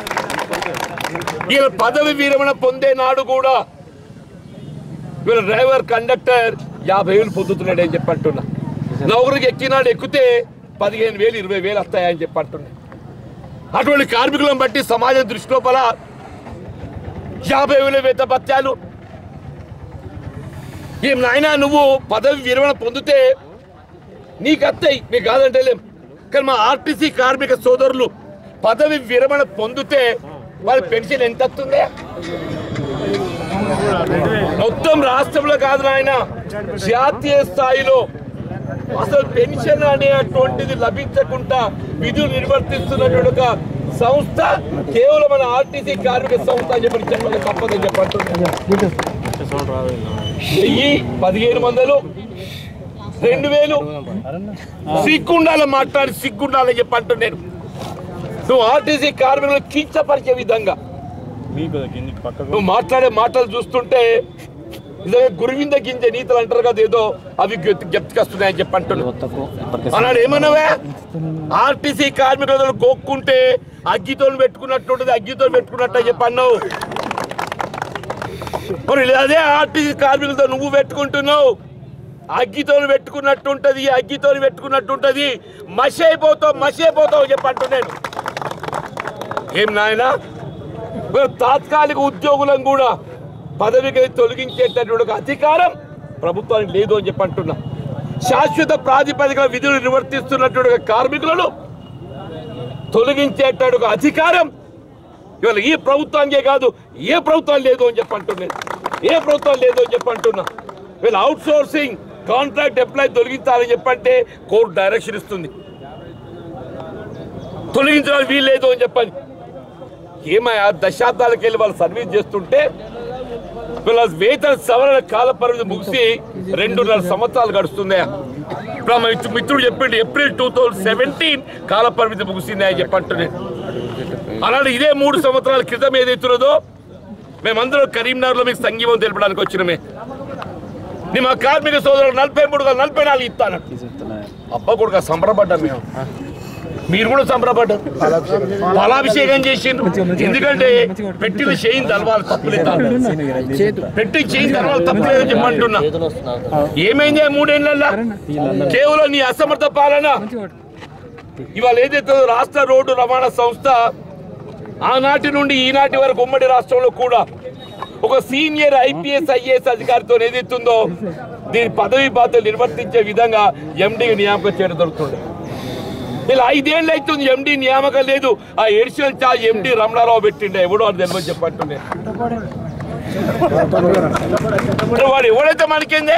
వీళ్ళ పదవి విరమణ పొందే నాడు కూడా వీళ్ళ డ్రైవర్ కండక్టర్ యాభై వేలు పొందుతున్నాడు అని చెప్పంటున్నా నౌకరికి ఎక్కినాడు ఎక్కితే పదిహేను వేలు ఇరవై వేలు వస్తాయని చెప్పంటున్నా అటువంటి కార్మికులను బట్టి సమాజం దృష్టి లోపల యాభై వేల వేత భత్యాలు ఏం నాయనా నువ్వు పదవి విరమణ పొందితే నీకు అత్తయి మీకు కాదంటే లేం కానీ మా ఆర్టీసీ కార్మిక సోదరులు పదవి విరమణ పొందితే వాళ్ళ పెన్షన్ ఎంత వస్తుంది మొత్తం రాష్ట్రంలో కాదు నాయన జాతీయ స్థాయిలో అసలు పెన్షన్ అనేటువంటిది లభించకుండా విధులు నిర్వర్తిస్తున్నటువంటి ఒక సంస్థ కేవలం మన ఆర్టీసీ కార్మిక సంస్థ అని చెప్పి చెప్పక తప్పదని చెప్పంటున్నాను వెయ్యి పదిహేను వందలు రెండు వేలు సిగ్గుండాలి మాట్లాడి సిగ్గుండాలని చెప్పి అంటున్నాను నువ్వు ఆర్టీసీ కార్మికులు కించపరిచే విధంగా నువ్వు మాట్లాడే మాటలు చూస్తుంటే నిజంగా గురువింద గింజ నీతులు అంటారు కదా ఏదో అవి గెప్తికొస్తున్నాయని చెప్పి అంటున్నాడు అన్నాడు ఏమన్నావే ఆర్టీసీ కార్మికులు గోక్కుంటే అగ్గితో పెట్టుకున్నట్టుంటది అగ్గితో పెట్టుకున్నట్టు అని చెప్పి అన్నావు మరి అదే ఆర్టీసీ కార్మికులతో నువ్వు పెట్టుకుంటున్నావు అగ్గితో పెట్టుకున్నట్టు ఉంటది అగ్గితో పెట్టుకున్నట్టు ఉంటది మసి అయిపోతావు మసి అయిపోతావు చెప్పి అంటున్నాను ఏం నాయనా మరి తాత్కాలిక ఉద్యోగులను కూడా పదవికి తొలగించేటటువంటి ఒక అధికారం ప్రభుత్వానికి లేదు అని చెప్పి అంటున్నా శాశ్వత ప్రాతిపదిక విధులు నిర్వర్తిస్తున్నటువంటి ఒక కార్మికులను తొలగించేటటువంటి ఒక అధికారం ఇవాళ ఈ ప్రభుత్వానికే కాదు ఏ ప్రభుత్వం లేదు అని చెప్పి అంటున్నాను ఏ ప్రభుత్వం లేదు అని చెప్పి అంటున్నా వీళ్ళు అవుట్ సోర్సింగ్ కాంట్రాక్ట్ ఎంప్లాయ్ తొలగించాలని చెప్పంటే కోర్టు డైరెక్షన్ ఇస్తుంది తొలగించడానికి వీలు లేదు అని చెప్పని ఏమయ్యా దశాబ్దాలకు వెళ్ళి వాళ్ళు సర్వీస్ చేస్తుంటే వీళ్ళ వేతన సవరణ కాల పరిమితి ముగిసి రెండున్నర సంవత్సరాలు గడుస్తుంది ఇప్పుడు మా మిత్రు- మిత్రుడు చెప్పిండు ఏప్రిల్ టూ థౌజండ్ సెవెంటీన్ కాల పరిమితి ముగిసింది అని చెప్పంటున్నాను అలాంటి ఇదే మూడు సంవత్సరాల క్రితం ఏదైతున్నదో మేమందరం కరీంనగర్లో మీకు సంగీతం తెలపడానికి వచ్చినమే నీ మా కార్మిక సోదరులు నలభై మూడు కాదు, నలభై నాలుగు ఇస్తాను అబ్బా కూడా సంబరపడ్డా మేము మీరు కూడా సంబరపడ్డారు ఫలాభిషేకం చేసిండ్రు ఎందుకంటే పెట్టిన చేయిని తలవాలి తప్పులేదు పెట్టి చేయిని తలవాలి తప్పులేదని చెప్పంటున్నా ఏమైంది ఆ మూడేళ్లలో కేవలం నీ అసమర్థ పాలన ఇవాళ ఏదైతే రాష్ట్ర రోడ్డు రవాణా సంస్థ ఆనాటి నుండి ఈనాటి వరకు ఉమ్మడి రాష్ట్రంలో కూడా ఒక సీనియర్ ఐపీఎస్ ఐఏఎస్ అధికారితో ఏదైతుందో దీని పదవి బాధ్యతలు నిర్వర్తించే విధంగా ఎండీకి నియామకం చేయడం జరుగుతుంది ఇలా ఐదేళ్ళు అవుతుంది ఎండి నియామకం లేదు ఆ ఎడిషనల్ చార్జ్ ఎండి రమణారావు పెట్టిండే ఎవడో అని తెలియదు చెప్పంటుండే మరి వాడు ఎవడైతే మనకేందే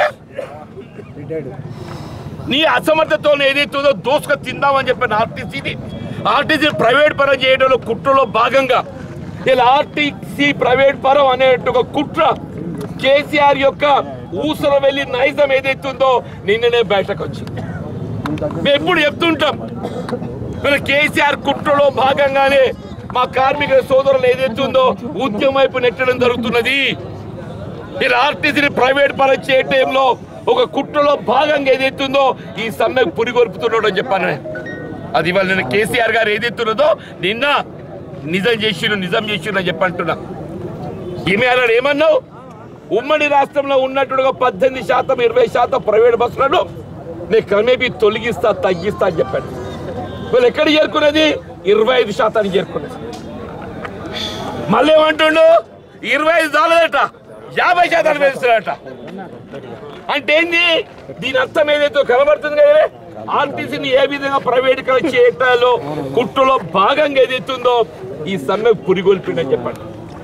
నీ అసమర్థతో ఏదైతుందో దోసుక తిందామని చెప్పిన ఆర్టీసీని ఆర్టీసీ ప్రైవేట్ పరం చేయడంలో కుట్రలో భాగంగా ఇలా ఆర్టీసీ ప్రైవేట్ పరం అనే ఒక కుట్ర కేసీఆర్ యొక్క ఊసర వెళ్ళి నైజం ఏదైతుందో నిన్ననే బయటకు వచ్చింది మేము ఎప్పుడు చెప్తుంటాం మన కేసీఆర్ కుట్రలో భాగంగానే మా కార్మికుల సోదరులు ఏదైతుందో ఉద్యమం వైపు నెట్టడం జరుగుతున్నది ఇలా ఆర్టీసీని ప్రైవేట్ పరం చేయటంలో ఒక కుట్రలో భాగంగా ఏదైతుందో ఈ సమ్మె పురిగొల్పుతున్నాడు అని చెప్పాను నేను. అది ఇవాళ నేను కేసీఆర్ గారు ఏదైతున్నదో నిన్న నిజం చేసిండు నిజం చేసిండు అని చెప్పంటున్నా ఈమె అన్నాడు ఏమన్నావు ఉమ్మడి రాష్ట్రంలో ఉన్నట్టుగా పద్దెనిమిది శాతం ఇరవై శాతం ప్రైవేట్ బస్సులను నేను క్రమేపీ తొలగిస్తా తగ్గిస్తా అని చెప్పాడు వీళ్ళు ఎక్కడ చేరుకున్నది ఇరవై ఐదు శాతానికి చేరుకున్నది మళ్ళీ ఏమంటుండు ఇరవై ఐదు చాలదట యాభై శాతానికి పెంచుతాడట అంటే ఏంది దీని అర్థం ఏదైతే కనబడుతుంది కదా ఆర్టీసీని ఏ విధంగా ప్రైవేటీకరణ చేయటాలో కుట్రలో భాగంగా ఏదైతుందో ఈ సమ్మె పురిగొల్పిండని చెప్పండి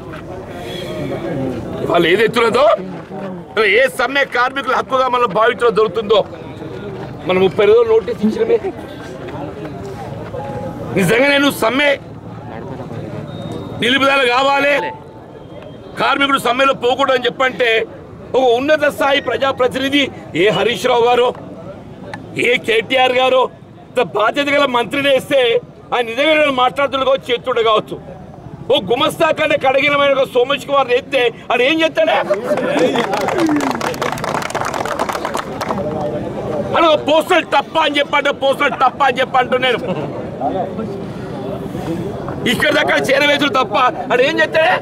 వాళ్ళు ఏదైతున్నదో ఏ సమ్మె కార్మికుల హక్కుగా మనం భావించడం జరుగుతుందో మనం ముప్పై రోజులు నోటీస్ ఇచ్చినమే నిజంగా నేను సమ్మె నిలుపుదల కావాలి కార్మికుడు సమ్మెలో పోకూడదు అని చెప్పంటే ఒక ఉన్నత స్థాయి ప్రజాప్రతినిధి ఏ హరీష్ రావు గారు ఏ కేటీఆర్ గారు ఇంత బాధ్యత గల మంత్రిని వేస్తే ఆయన నిజంగా మాట్లాడుతుడు కావచ్చు చేతుడు కావచ్చు ఓ గుమస్తా కంటే కడగినమైన ఒక సోమేష్ కుమార్ ఎత్తే అది ఏం చేస్తాడే అని ఒక పోస్టల్ టప్ప అని చెప్పంటే పోస్టల్ టప్ప అని చెప్పంటూ నేను ఇక్కడ దగ్గర చేరవేసుడు తప్ప అది ఏం చేస్తాడే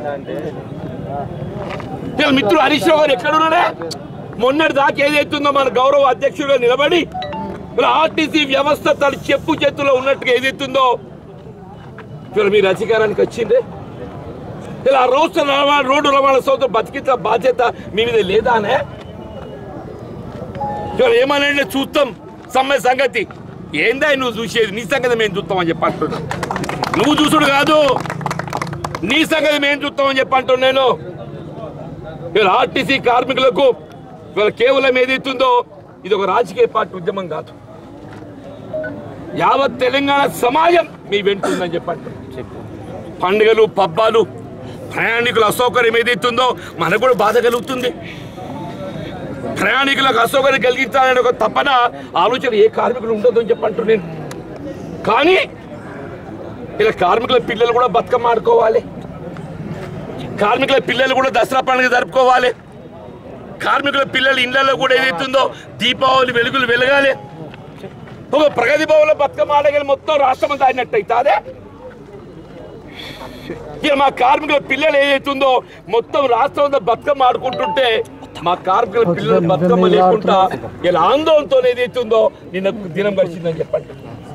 ఇలా మిత్రుడు హరీష్ రావు గారు ఎక్కడ ఉన్నాడే మొన్నటి దాకా ఏదైతుందో మన గౌరవ అధ్యక్షుడిగా నిలబడి ఇలా ఆర్టీసీ వ్యవస్థ తన చెప్పు చేతుల్లో ఉన్నట్టుగా ఏదైతుందో ఇలా మీరు అధికారానికి వచ్చిందే ఇలా రోడ్డు రవాణా రోడ్డు రవాణా సోదరు బతికిత బాధ్యత మీ మీద లేదా అనే ఇవాళ ఏమనండి చూస్తాం సమ్మె సంగతి ఏందా నువ్వు చూసేది నీ సంగతి మేము చూస్తామని చెప్పి అంటున్నా నువ్వు చూసుడు కాదు నీ సంగతి మేము చూస్తామని చెప్పి అంటున్నా నేను వీళ్ళ ఆర్టీసీ కార్మికులకు వీళ్ళ కేవలం ఏదైతుందో ఇది ఒక రాజకీయ పార్టీ ఉద్యమం కాదు యావత్ తెలంగాణ సమాజం మీ వెంటుందని చెప్పండి పండుగలు పబ్బాలు ప్రయాణికుల అసౌకర్యం ఏదైతుందో మనకు కూడా బాధ కలుగుతుంది ప్రయాణికులకు అసౌకర్యం కలిగించాలనే ఒక తపన ఆలోచన ఏ కార్మికులు ఉండదు అని చెప్పంటారు నేను కానీ ఇలా కార్మికుల పిల్లలు కూడా బతుకమ్మ ఆడుకోవాలి కార్మికుల పిల్లలు కూడా దసరా పండుగ జరుపుకోవాలి కార్మికుల పిల్లల ఇళ్లలో కూడా ఏదైతుందో దీపావళి వెలుగులు వెలగాలి ఒక ప్రగతి భవన్లో బతుకమ్మ ఆడగలి మొత్తం రాష్ట్రం అంతా ఆడినట్టు అదే ఇక మా కార్మికుల పిల్లలు ఏదైతుందో మొత్తం రాష్ట్రం అంతా బతుకమ్మ ఆడుకుంటుంటే మా కార్మికుల పిల్లలు బతుకమ్మ లేకుండా ఇలా ఆందోళనతో ఏదైతుందో నిన్న దినం గడిచిందని చెప్పండి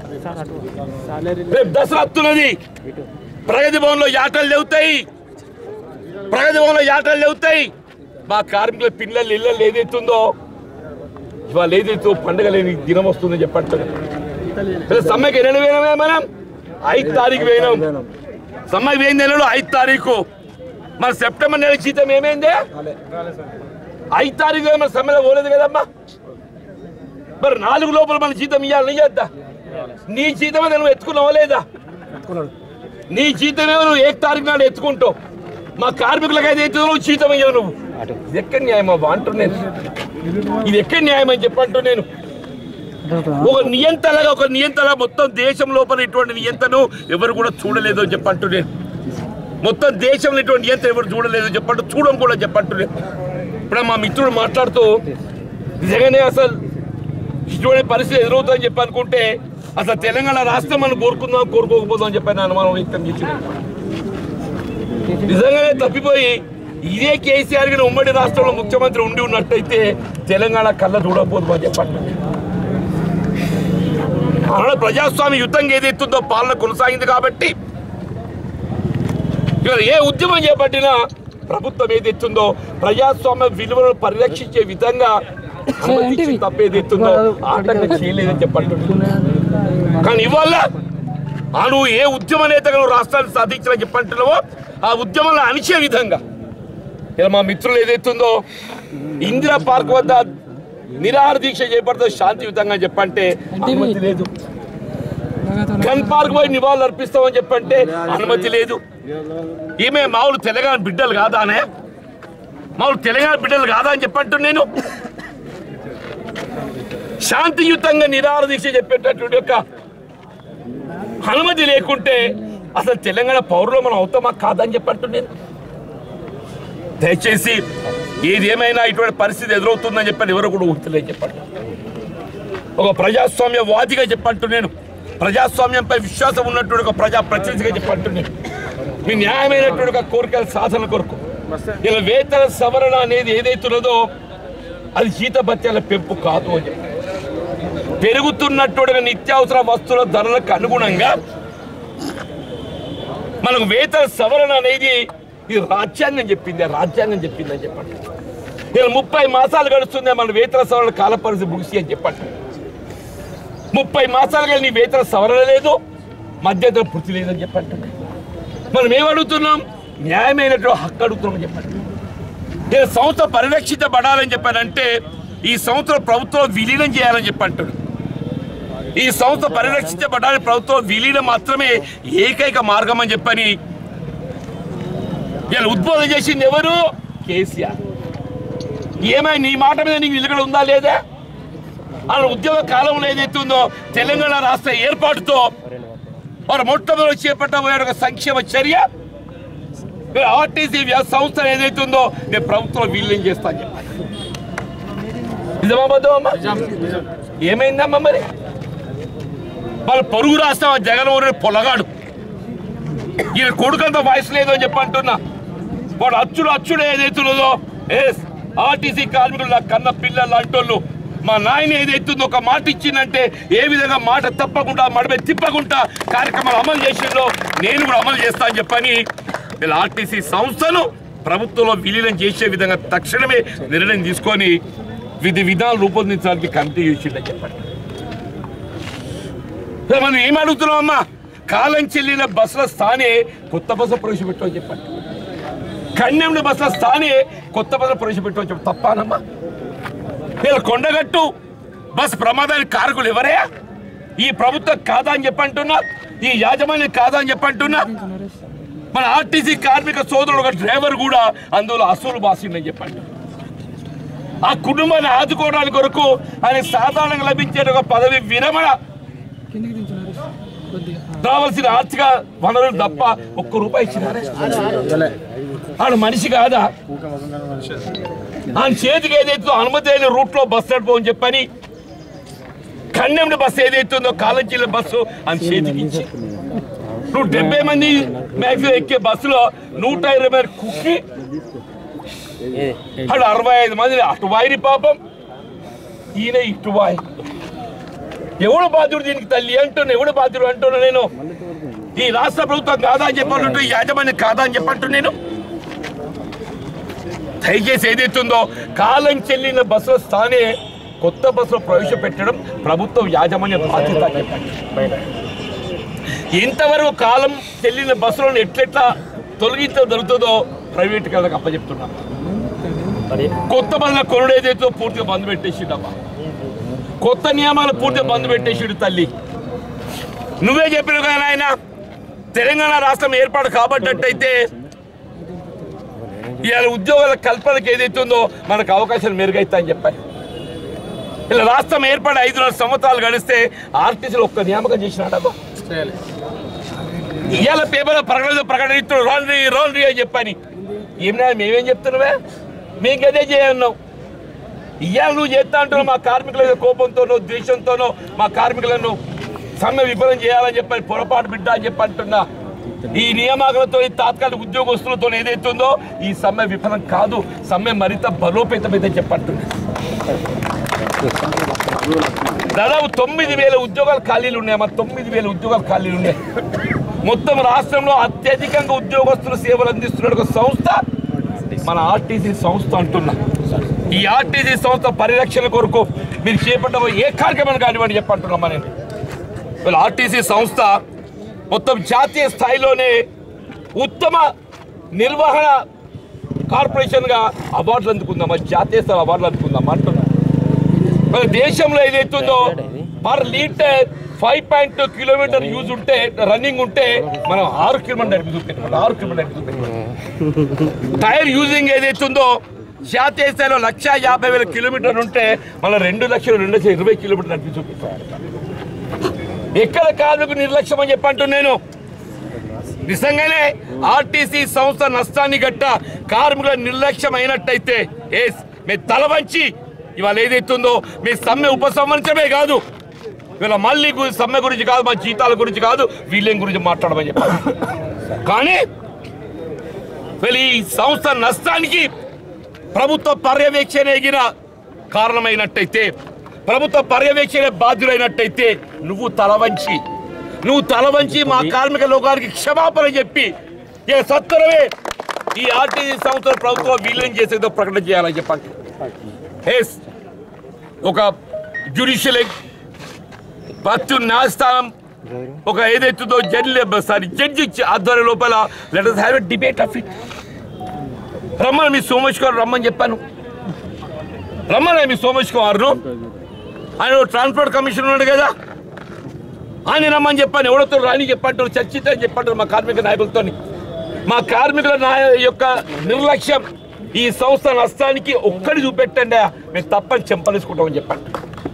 రేపు దసరా వస్తున్నది ప్రగతి భవన్లో యాటలు లేవుతాయి ప్రగతి భవన్లో యాటలు లేవుతాయి మా కార్మికుల పిల్లలు ఇళ్ళలు ఏదైతుందో ఇవాళ ఏదైతే పండుగ లేని దినం వస్తుందని చెప్పండి సమ్మెకి ఎన్ని పోయినామే మనం ఐదు తారీఖు పోయినాం సమ్మెకి పోయిన నెలలో ఐదు తారీఖు మన సెప్టెంబర్ నెల జీతం ఏమైంది ఐదు తారీఖు మన సమ్మెలో పోలేదు కదమ్మా మరి నాలుగు లోపల మన జీతం ఇవ్వాలి ఇయ్యద్దా నీ జీతమే నువ్వు ఎత్తుకున్నావా లేదా నీ జీతమే నువ్వు ఏ తారీఖు నాడు ఎత్తుకుంటావు మా కార్మికులకు అయితే ఎత్తు నువ్వు జీతం ఇయ్యవు నువ్వు ఇది ఎక్కడ న్యాయం అవ్వ అంటున్నాను ఇది ఎక్కడ న్యాయం అని చెప్పంటూ నేను ఒక నియంత్రణగా ఒక నియంత్రణ మొత్తం దేశం లోపల ఇటువంటి నియంత్రణ ఎవరు కూడా చూడలేదు అని చెప్పంటూ నేను మొత్తం దేశంలో ఇటువంటి నియంత్రణ ఎవరు చూడలేదు అని చెప్పంటూ చూడడం కూడా చెప్పంటూ నేను ఇప్పుడు మా మిత్రుడు మాట్లాడుతూ నిజంగానే అసలు ఇటువంటి పరిస్థితి ఎదురవుతుందని చెప్పి అనుకుంటే అసలు తెలంగాణ రాష్ట్రం మనం కోరుకుందాం కోరుకోకపోదాం అని చెప్పి నేను అనుమానం వ్యక్తం చేసిన నిజంగానే తప్పిపోయి ఇదే కేసీఆర్ గారి ఉమ్మడి రాష్ట్రంలో ముఖ్యమంత్రి ఉండి ఉన్నట్టయితే తెలంగాణ కళ్ళ చూడకపోదు అని చెప్పండి ఆనాడు ప్రజాస్వామ్య యుద్ధంగా ఏదైతుందో పాలన కొనసాగింది కాబట్టి ఇవాళ ఏ ఉద్యమం చేపట్టినా ప్రభుత్వం ఏదైతుందో ప్రజాస్వామ్య విలువలను పరిరక్షించే విధంగా అనుమతించి తప్పు ఏదైతుందో ఆటంకం చేయలేదని చెప్పండి కానీ ఇవాళ ఆ నువ్వు ఏ ఉద్యమ నేతగా నువ్వు రాష్ట్రాన్ని సాధించిన చెప్పంటున్నావో ఆ ఉద్యమంలో అణిచే విధంగా ఇలా మా మిత్రులు ఏదైతుందో ఇందిరా పార్క్ వద్ద నిరాహార దీక్ష చేపడుతూ శాంతియుతంగా చెప్పంటే అనుమతి లేదు గన్ పార్క్ పోయి నివాళులు అర్పిస్తామని చెప్పంటే అనుమతి లేదు ఈమె మామూలు తెలంగాణ బిడ్డలు కాదానే మామూలు తెలంగాణ బిడ్డలు కాదా అని చెప్పంటు నేను శాంతియుతంగా నిరాహార దీక్ష చెప్పేటటువంటి యొక్క అనుమతి లేకుంటే అసలు తెలంగాణ పౌరులు మనం అవుతామా కాదని చెప్పంటు నేను దయచేసి ఏది ఏమైనా ఇటువంటి పరిస్థితి ఎదురవుతుందని చెప్పని ఎవరు కూడా ఊహించలేదు చెప్పండి ఒక ప్రజాస్వామ్య వాదిగా చెప్పంటూ నేను ప్రజాస్వామ్యంపై విశ్వాసం ఉన్నటువంటి ఒక ప్రజా ప్రతినిధిగా చెప్పంటూ నేను మీ న్యాయమైనటువంటి ఒక కోరికల సాధన కొరకు ఇలా వేతన సవరణ అనేది ఏదైతున్నదో అది జీతభత్యాల పెంపు కాదు అని చెప్పి పెరుగుతున్నటువంటి నిత్యావసర వస్తువుల ధరలకు అనుగుణంగా మనకు వేతన సవరణ అనేది ఇది రాజ్యాంగం చెప్పింది రాజ్యాంగం చెప్పింది అని చెప్పండి ఇలా ముప్పై మాసాలు గడుస్తుంది మన వేతన సవరణ కాల పరిస్థితి ముగిసి అని చెప్పండి ముప్పై మాసాలుగా నీ వేతన సవరణ లేదు మధ్యంతర పూర్తి లేదని చెప్పండి మనం ఏం అడుగుతున్నాం న్యాయమైనటువంటి హక్కు అడుగుతున్నాం చెప్పండి ఇలా సంస్థ పరిరక్షించబడాలని చెప్పానంటే ఈ సంస్థ ప్రభుత్వం విలీనం చేయాలని చెప్పంటాడు ఈ సంస్థ పరిరక్షించబడాలని ప్రభుత్వం విలీనం మాత్రమే ఏకైక మార్గం అని చెప్పని ఇలా ఉద్బోధన చేసింది ఎవరు కేసీఆర్ ఏమై నీ మాట మీద నీకు నిలకడ ఉందా లేదా అలా ఉద్యోగ కాలంలో ఏదైతే ఉందో తెలంగాణ రాష్ట్ర ఏర్పాటుతో వారు మొట్టమొదటి చేపట్టబోయే ఒక సంక్షేమ చర్య ఆర్టీసీ వ్యా- సంస్థ ఏదైతే ఉందో నేను ప్రభుత్వం విలీనం చేస్తాను చెప్పాను నిజమా అబద్ధమా ఏమైందమ్మా మరి వాళ్ళ పొరుగు రాష్ట్రం జగన్మోహన్ పొలగాడు ఈయన కొడుకంత వయసు లేదు అని చెప్పి అంటున్నా వాడు అచ్చుడు అచ్చుడు ఏదైతున్నదో ఎస్ ఆర్టీసీ కార్మికులు నా కన్న పిల్లలు లాంటోళ్ళు మా నాయన ఏదైతుందో ఒక మాట ఇచ్చిందంటే ఏ విధంగా మాట తప్పకుండా మడమే తిప్పకుండా కార్యక్రమాలు అమలు చేసిందో నేను కూడా అమలు చేస్తా అని చెప్పని వీళ్ళ ఆర్టీసీ సంస్థను ప్రభుత్వంలో విలీనం చేసే విధంగా తక్షణమే నిర్ణయం తీసుకొని విధి విధానాలు రూపొందించడానికి కమిటీ చేసిందని చెప్పండి మరి మనం ఏం అడుగుతున్నాం అమ్మా కాలం చెల్లిన బస్సుల స్థానే కొత్త బస్సు ప్రవేశపెట్టమని చెప్పండి కన్యంలో బస్సుల స్థానే కొత్త బస్సు ప్రవేశపెట్టమని చెప్పి తప్పానమ్మా వీళ్ళ కొండగట్టు బస్ ప్రమాదానికి కారకులు ఎవరే ఈ ప్రభుత్వం కాదా అని చెప్పంటున్నా ఈ యాజమాన్యం కాదా అని చెప్పంటున్నా మన ఆర్టీసీ కార్మిక సోదరుడు ఒక డ్రైవర్ కూడా అందులో అసలు బాసిందని చెప్పండి ఆ కుటుంబాన్ని ఆదుకోవడానికి కొరకు ఆయన సాధారణంగా లభించే ఒక పదవి విరమణ రావాల్సిన ఆర్థిక వనరులు తప్ప ఒక్క రూపాయి ఇచ్చినారే ఆడు మనిషి కాదా ఆయన చేతికి ఏదైతే అనుమతి లేని రూట్ లో బస్సు నడిపోని చెప్పని కన్నెండు బస్సు ఏదైతే ఉందో కాలేజీల బస్సు ఆయన చేతికి ఇచ్చి నువ్వు డెబ్బై మంది మ్యాక్సిమం ఎక్కే బస్సులో నూట ఇరవై మంది కుక్కి అటు అరవై ఐదు మంది అటు వాయిరి పాపం ఈయన ఇటు వాయి ఎవడు బాధ్యుడు దీనికి తల్లి అంటున్నా ఎవడు బాధ్యుడు అంటున్నా నేను ఈ రాష్ట్ర ప్రభుత్వం కాదా అని చెప్పంటుంటే ఈ యాజమాన్యం కాదా అని చెప్పంటు నేను దయచేసి ఏదైతుందో కాలం చెల్లిన బస్సుల స్థానే కొత్త బస్సులో ప్రవేశపెట్టడం ప్రభుత్వం యాజమాన్య బాధ్యత అని చెప్పండి ఇంతవరకు కాలం చెల్లిన బస్సులను ఎట్లెట్లా తొలగించడం జరుగుతుందో ప్రైవేట్ కళ్ళకి అప్పచెప్తున్నాం కొత్త బస్సుల కొనుడు ఏదైతే పూర్తిగా బంద్ పెట్టేసిండమ్మా కొత్త నియమాలు పూర్తిగా బంద్ పెట్టేసిడు తల్లి నువ్వే చెప్పిన కానీ ఆయన తెలంగాణ రాష్ట్రం ఏర్పాటు కాబట్టయితే ఇవాళ ఉద్యోగాల కల్పనకు ఏదైతే ఉందో మనకు అవకాశాలు మెరుగైతాయని చెప్పాయి ఇలా రాష్ట్రం ఏర్పడి ఐదున్నర సంవత్సరాలు గడిస్తే ఆర్టీసీలో ఒక్క నియామకం చేసినాడబ్బా ఇవాళ పేపర్ ప్రకటన ప్రకటన ఇస్తున్నాడు రోల్రీ రోల్రీ అని చెప్పని ఏం నాయన మేమేం చెప్తున్నావే మీకు అదే చేయన్నావు ఇవాళ నువ్వు చేస్తా అంటున్నావు మా కార్మికుల మీద కోపంతోనో ద్వేషంతోనో మా కార్మికులను సమ్మె విఫలం చేయాలని చెప్పని పొరపాటు బిడ్డ అని చెప్పి అంటున్నా ఈ నియామకాలతో ఈ తాత్కాలిక ఉద్యోగస్తులతో ఏదైతుందో ఈ సమ్మె విఫలం కాదు సమ్మె మరింత బలోపేతమైతే చెప్పంటున్నా దాదాపు తొమ్మిది వేల ఉద్యోగాలు ఖాళీలు ఉన్నాయమ్మా తొమ్మిది వేల ఉద్యోగాలు ఖాళీలు ఉన్నాయి మొత్తం రాష్ట్రంలో అత్యధికంగా ఉద్యోగస్తులు సేవలు అందిస్తున్న ఒక సంస్థ మన ఆర్టీసీ సంస్థ అంటున్నా ఈ ఆర్టీసీ సంస్థ పరిరక్షణ కొరకు మీరు చేపట్ట ఏ కార్యక్రమం కానివ్వండి చెప్పంటున్నామా నేను వీళ్ళ ఆర్టీసీ సంస్థ మొత్తం జాతీయ స్థాయిలోనే ఉత్తమ నిర్వహణ కార్పొరేషన్గా అవార్డులు అందుకుందామా జాతీయ స్థాయి అవార్డులు అందుకుందామా అంటున్నా మన దేశంలో ఏదైతుందో per litre five point two kilometre use ఉంటే రన్నింగ్ ఉంటే మనం ఆరు కిలోమీటర్ నడిపి చూపెట్టాం ఆరు కిలోమీటర్ నడిపి చూపెట్టాం టైర్ యూజింగ్ ఏదైతుందో జాతీయ స్థాయిలో లక్ష యాభై వేల కిలోమీటర్లు ఉంటే మన రెండు లక్షలు రెండు లక్షల ఇరవై కిలోమీటర్ నడిపి చూపిస్తాం ఎక్కడ కార్మికు నిర్లక్ష్యం అని చెప్పంటూ నేను నిజంగానే ఆర్టీసీ సంస్థ నష్టాన్ని గట్ట కార్మికుల నిర్లక్ష్యం అయినట్టయితే ఎస్ మీ తల వంచి ఇవాళ ఏదైతుందో మీ సమ్మె ఉపసంహరించడమే కాదు ఇవాళ మళ్ళీ గు- సమ్మె గురించి కాదు మా జీతాల గురించి కాదు వీళ్ళేం గురించి మాట్లాడమని చెప్పారు కానీ వీళ్ళ ఈ సంస్థ నష్టానికి ప్రభుత్వ పర్యవేక్షణ ఎగిన కారణమైనట్టయితే ప్రభుత్వ పర్యవేక్షణ బాధ్యులైనట్టయితే నువ్వు తల వంచి నువ్వు తల వంచి మా కార్మిక లోకానికి క్షమాపణ చెప్పి ఇక సత్వరమే ఈ ఆర్టీసీ సంస్థ ప్రభుత్వం విలీనం చేసేదో ప్రకటన చేయాలని చెప్పండి ఎస్ ఒక జ్యుడిషియల్ ప్రతి న్యాయస్థానం ఒక ఏదైతుందో జడ్జి సారీ జడ్జి ఆధ్వర్యం లోపల let us have a debate of it రమ్మని మీ సోమేష్ గారు రమ్మని చెప్పాను రమ్మని మీ సోమేష్ కుమార్ను ఆయన ట్రాన్స్పోర్ట్ కమిషన్ ఉన్నాడు కదా ఆయన రమ్మని చెప్పాను ఎవరితో రాని చెప్పంటారు చర్చిత అని చెప్పంటారు మా కార్మిక నాయకులతో మా కార్మికుల నాయ యొక్క నిర్లక్ష్యం ఈ సంస్థ నష్టానికి ఒక్కడి చూపెట్టండి మేము తప్పని చెంపలేసుకుంటామని చెప్పండి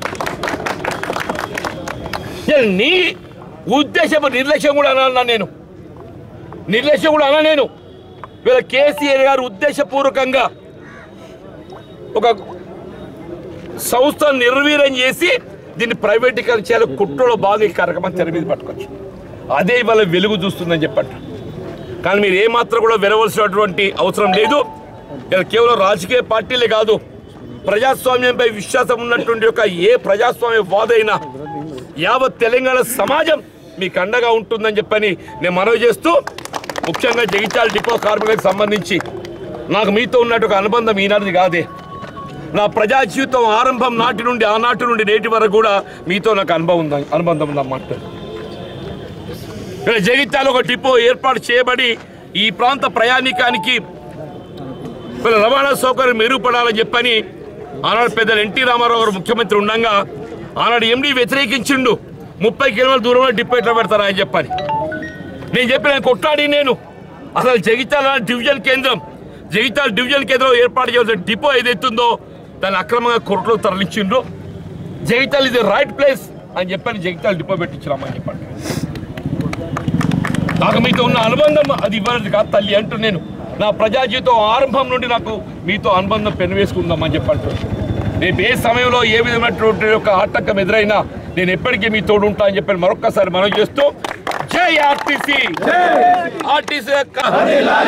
ఏ, నీ ఉద్దేశం నిర్లక్ష్యం కూడా అన్నా నేను నిర్లక్ష్యం కూడా అన్నా నేను వీళ్ళ కేసీఆర్ గారు ఉద్దేశపూర్వకంగా ఒక సంస్థను నిర్వీర్యం చేసి దీన్ని ప్రైవేటీకరణ చేయాలి కుట్రలో బాగా ఈ కార్యక్రమం తెర మీద పట్టుకోవచ్చు అదే ఇవాళ వెలుగు చూస్తుందని చెప్పండి కానీ మీరు ఏమాత్రం కూడా వినవలసినటువంటి అవసరం లేదు ఇలా కేవలం రాజకీయ పార్టీలే కాదు ప్రజాస్వామ్యంపై విశ్వాసం ఉన్నటువంటి ఒక ఏ ప్రజాస్వామ్య వాదైనా యావత్ తెలంగాణ సమాజం మీకు అండగా ఉంటుందని చెప్పని నేను మనవి చేస్తూ ముఖ్యంగా జగిత్యాల డిపో కార్మికులకు సంబంధించి నాకు మీతో ఉన్నట్టు ఒక అనుబంధం ఈనాటిది కాదే నా ప్రజా జీవితం ఆరంభం నాటి నుండి ఆనాటి నుండి నేటి వరకు కూడా మీతో నాకు అనుభవం ఉందా అనుబంధం ఉందన్నమాట ఇక్కడ జగిత్యాల ఒక డిపో ఏర్పాటు చేయబడి ఈ ప్రాంత ప్రయాణికానికి వీళ్ళ రవాణా సౌకర్యం మెరుగుపడాలని చెప్పని ఆనాడు పెద్దలు ఎన్టీ రామారావు గారు ముఖ్యమంత్రి ఉండగా ఆనాడు ఎండి వ్యతిరేకించిండు ముప్పై కిలోమీటర్ల దూరంలో డిపో ఎట్లా పెడతారా అని చెప్పని నేను చెప్పిన కొట్లాడి నేను అసలు జగిత్యాల డివిజన్ కేంద్రం జగిత్యాల డివిజన్ కేంద్రం ఏర్పాటు చేయాల్సిన డిపో ఏదైతుందో దాన్ని అక్రమంగా కొరట్లో తరలించిండ్రు జగిత్యాల ఇది రైట్ ప్లేస్ అని చెప్పని జగిత్యాల డిపో పెట్టించినామని చెప్పండి నాకు మీతో ఉన్న అనుబంధం అది ఇవ్వలేదు కాదు తల్లి అంటూ నేను నా ప్రజా జీవితం ఆరంభం నుండి నాకు మీతో అనుబంధం పెనవేసుకుందామని చెప్పంటారు రేపు ఏ సమయంలో ఏ విధమైనటువంటి యొక్క ఆటంకం ఎదురైనా నేను ఎప్పటికీ మీ తోడు ఉంటా అని చెప్పి మరొక్కసారి మనం చేస్తూ జై ఆర్టీసీ ఆర్టీసీ యొక్క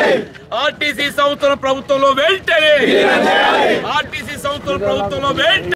ఆర్టీసీ సంస్థల ప్రభుత్వంలో వెంటనే ఆర్టీసీ సంస్థల ప్రభుత్వంలో వెంటనే